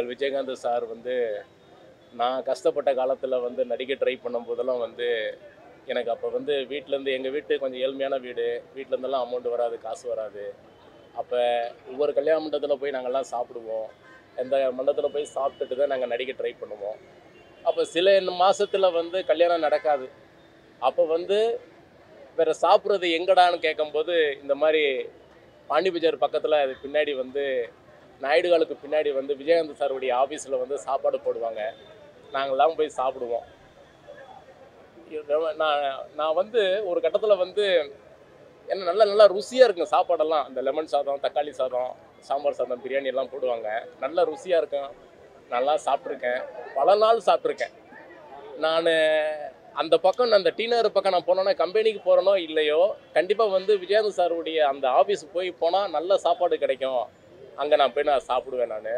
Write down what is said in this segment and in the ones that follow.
எங்கள் விஜயகாந்த் சார் வந்து நான் கஷ்டப்பட்ட காலத்தில் வந்து நடிக்க ட்ரை பண்ணும்போதெல்லாம் வந்து எனக்கு அப்போ வந்து வீட்டிலேருந்து எங்கள் வீட்டு கொஞ்சம் ஏழ்மையான வீடு வீட்டிலேருந்தெல்லாம் அமௌண்ட் வராது காசு வராது அப்போ ஒவ்வொரு கல்யாண மண்டபத்தில் போய் நாங்கள்லாம் சாப்பிடுவோம் எந்த மண்டபத்தில் போய் சாப்பிட்டுட்டு தான் நாங்கள் நடிக்க ட்ரை பண்ணுவோம் அப்போ சில மாதத்தில் வந்து கல்யாணம் நடக்காது அப்போ வந்து வேறு சாப்பிட்றது எங்கடான்னு கேட்கும்போது இந்த மாதிரி பாண்டி பஜார் பக்கத்தில் அது பின்னாடி வந்து நாயுடுகாலுக்கு பின்னாடி வந்து விஜயகாந்த் சாருடைய ஆஃபீஸில் வந்து சாப்பாடு போடுவாங்க நாங்கள்லாம் போய் சாப்பிடுவோம் இது நான் நான் வந்து ஒரு கட்டத்தில் வந்து என்ன நல்லா நல்லா ருசியாக இருக்குங்க சாப்பாடெல்லாம் இந்த லெமன் சாதம் தக்காளி சாதம் சாம்பார் சாதம் பிரியாணி எல்லாம் போடுவாங்க நல்ல ருசியாக இருக்கும் நல்லா சாப்பிட்ருக்கேன் பல நாள் சாப்பிட்ருக்கேன் நான் அந்த பக்கம் அந்த டி நகர் பக்கம் நான் போனோன்னா கம்பெனிக்கு போகிறனோ இல்லையோ கண்டிப்பாக வந்து விஜயகாந்த் சாருடைய அந்த ஆஃபீஸ் போய் போனால் நல்ல சாப்பாடு கிடைக்கும் அங்கே நான் போய் நான் சாப்பிடுவேன் நான்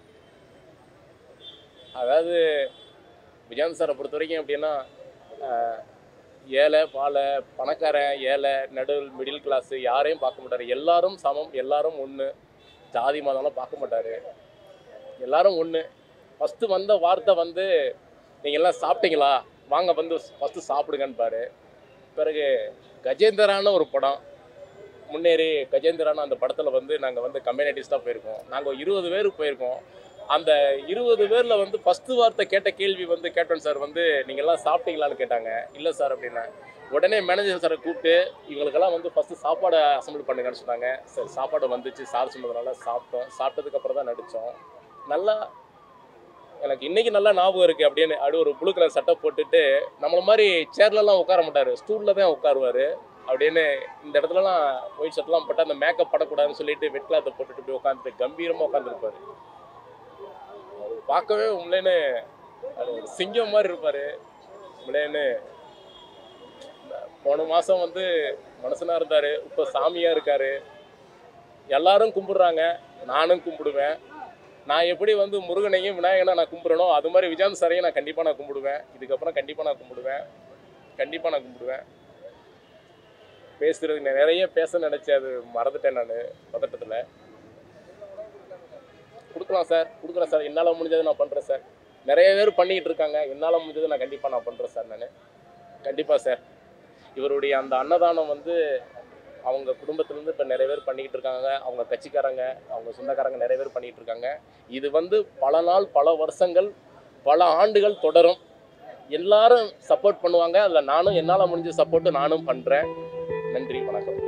அதாவது விஜயகாந்த் சாரை பொறுத்த வரைக்கும் எப்படின்னா ஆஹ், ஏழை பாலை பணக்காரன் ஏழை நடுவில் மிடில் கிளாஸு யாரையும் பார்க்க மாட்டார் எல்லாரும் சமம் எல்லாரும் ஒன்று ஜாதி மதம்லாம் பார்க்க மாட்டார் எல்லாரும் ஒன்று ஃபஸ்ட்டு வந்த வார்த்தை வந்து நீங்கள் எல்லாம் சாப்பிட்டீங்களா வாங்க வந்து ஃபஸ்ட்டு சாப்பிடுங்கன்னு பாரு பிறகு கஜேந்திரான ஒரு படம் முன்னேறி கஜேந்திரான அந்த படத்தில் வந்து நாங்கள் வந்து கம்யூனிட்டிஸ்டாக போயிருக்கோம் நாங்கள் இருபது பேர் போயிருக்கோம் அந்த இருபது பேரில் வந்து ஃபஸ்ட்டு வார்த்தை கேட்ட கேள்வி வந்து கேப்டன் சார் வந்து நீங்கள் எல்லாம் சாப்பிட்டீங்களான்னு கேட்டாங்க இல்லை சார் அப்படின்னா உடனே மேனேஜர் சாரை கூப்பிட்டு இவங்களுக்கெல்லாம் வந்து ஃபஸ்ட்டு சாப்பாடை அசம்பிள் பண்ணுங்கன்னு சொன்னாங்க சரி சாப்பாடு வந்துச்சு சார் சொன்னதுனால சாப்பிட்டோம் சாப்பிட்டதுக்கப்புறம் தான் நடித்தோம் நல்லா எனக்கு இன்னைக்கு நல்லா ஞாபகம் இருக்குது அப்படின்னு அப்படி ஒரு ப்ளூ கலர் சட்டை போட்டுட்டு நம்மள மாதிரி சேர்லலாம் உட்கார மாட்டார் ஸ்டூலில் தான் உட்காருவார் அப்படின்னு இந்த இடத்துலலாம் ஒயிட் ஷர்ட்லாம் போட்டு அந்த மேக்கப் படக்கூடாதுன்னு சொல்லிட்டு வெட் கிளாத்தை போட்டுட்டு இப்படி உட்காந்துட்டு கம்பீரமாக உட்காந்துருப்பாரு பார்க்கவே உண்மையிலேன்னு அது ஒரு சிங்கம் மாதிரி இருப்பார் உண்மையிலேன்னு போன மாதம் வந்து மனுஷனாக இருந்தார் இப்போ சாமியாக இருக்கார் எல்லாரும் கும்பிடுறாங்க நானும் கும்பிடுவேன் நான் எப்படி வந்து முருகனையும் விநாயகனை நான் கும்பிட்றனோ அது மாதிரி விஜயாந்த் சாரையும் நான் கண்டிப்பாக நான் கும்பிடுவேன் இதுக்கப்புறம் கண்டிப்பாக நான் கும்பிடுவேன் கண்டிப்பாக நான் கும்பிடுவேன் பேசுறது நிறைய பேச நினச்சேன் அது மறந்துட்டேன் நான் பதட்டத்தில் கொடுக்கலாம் சார் கொடுக்குறேன் சார் என்னால் முடிஞ்சதை நான் பண்ணுறேன் சார் நிறைய பேர் பண்ணிக்கிட்டு இருக்காங்க என்னால் முடிஞ்சதை நான் கண்டிப்பாக நான் பண்ணுறேன் சார் நான் கண்டிப்பாக சார் இவருடைய அந்த அன்னதானம் வந்து அவங்க குடும்பத்துலேருந்து இப்போ நிறைய பேர் பண்ணிக்கிட்டு இருக்காங்க அவங்க கட்சிக்காரங்க அவங்க சொந்தக்காரங்க நிறைய பேர் பண்ணிக்கிட்டு இருக்காங்க இது வந்து பல நாள் பல வருஷங்கள் பல ஆண்டுகள் தொடரும் எல்லாரும் சப்போர்ட் பண்ணுவாங்க அதில் நானும் என்னால் முடிஞ்ச சப்போர்ட்டு நானும் பண்ணுறேன் நன்றி வணக்கம்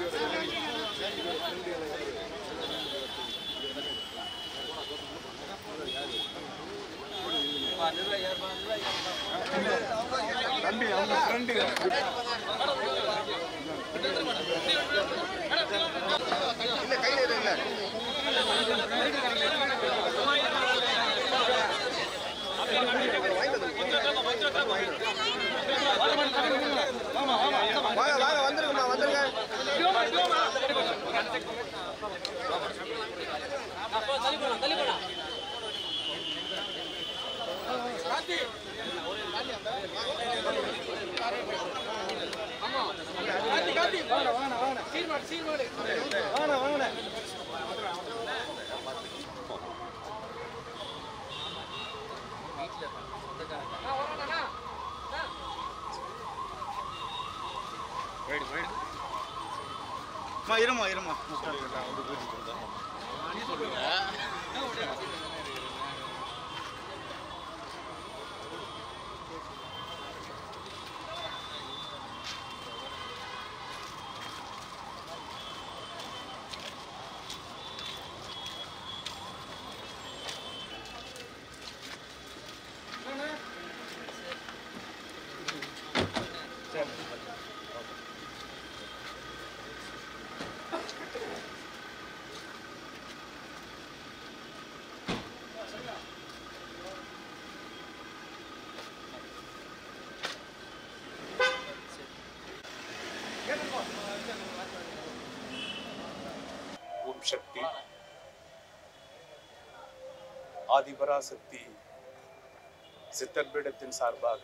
தம்பி அவங்க ஃப்ரெண்டு இல்ல கையில இரு, இல்ல வாங்க வாங்க வந்துருங்கம்மா வந்துருங்க வாங்க வாங்க அம்மா இருமா இருமா ஓம் சக்தி ஆதிபராசக்தி சித்தர்பீடத்தின் சார்பாக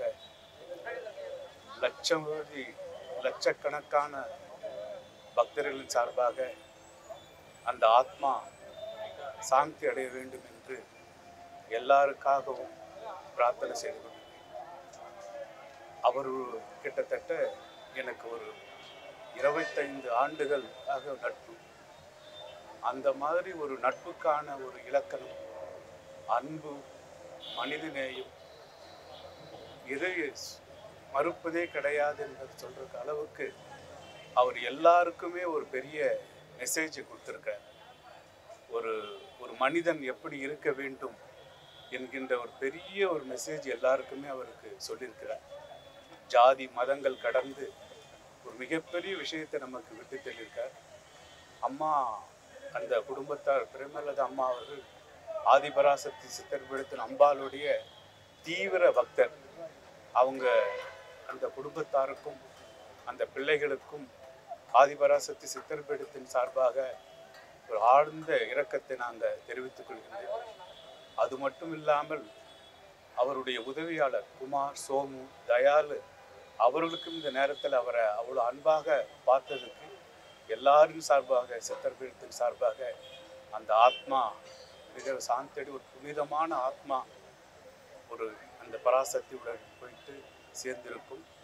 லட்சம் கோடி லட்சக்கணக்கான பக்தர்களின் சார்பாக அந்த ஆத்மா சாந்தி அடைய வேண்டும் என்று எல்லாருக்காகவும் பிரார்த்தனை செய்து கொண்டிருக்கிறேன் அவர் ஒரு கிட்டத்தட்ட எனக்கு ஒரு இருபத்தைந்து ஆண்டுகள் ஆக நட்பு அந்த மாதிரி ஒரு நட்புக்கான ஒரு இலக்கணம் அன்பு மனிதநேயம் இதை மறுப்பதே கிடையாது என்பது சொல்ற அளவுக்கு அவர் எல்லாருக்குமே ஒரு பெரிய மெசேஜ் கொடுத்துருக்கார் ஒரு ஒரு மனிதன் எப்படி இருக்க வேண்டும் என்கின்ற ஒரு பெரிய ஒரு மெசேஜ் எல்லாருக்குமே அவருக்கு சொல்லியிருக்கிறார் ஜாதி மதங்கள் கடந்து ஒரு மிகப்பெரிய விஷயத்தை நமக்கு விட்டு தெளியிருக்கார் அம்மா அந்த குடும்பத்தார் பிரேமலதா அம்மா அவர்கள் ஆதிபராசக்தி சித்தர் பீடத்தின் அம்பாளுடைய தீவிர பக்தர் அவங்க அந்த குடும்பத்தாருக்கும் அந்த பிள்ளைகளுக்கும் ஆதிபராசக்தி சித்தர் பீடத்தின் சார்பாக ஒரு ஆழ்ந்த இரக்கத்தை நாங்கள் தெரிவித்துக் கொள்கின்றேன் அது மட்டும் இல்லாமல் அவருடைய உதவியாளர் குமார் சோமு தயாலு அவர்களுக்கும் இந்த நேரத்தில் அவரை அவ்வளோ அன்பாக பார்த்ததுக்கு எல்லாரின் சார்பாக சித்தர்பீடத்தின் சார்பாக அந்த ஆத்மா மிக சாந்தடி ஒரு புனிதமான ஆத்மா ஒரு அந்த பராசக்தியுடன் போயிட்டு சேர்ந்திருக்கும்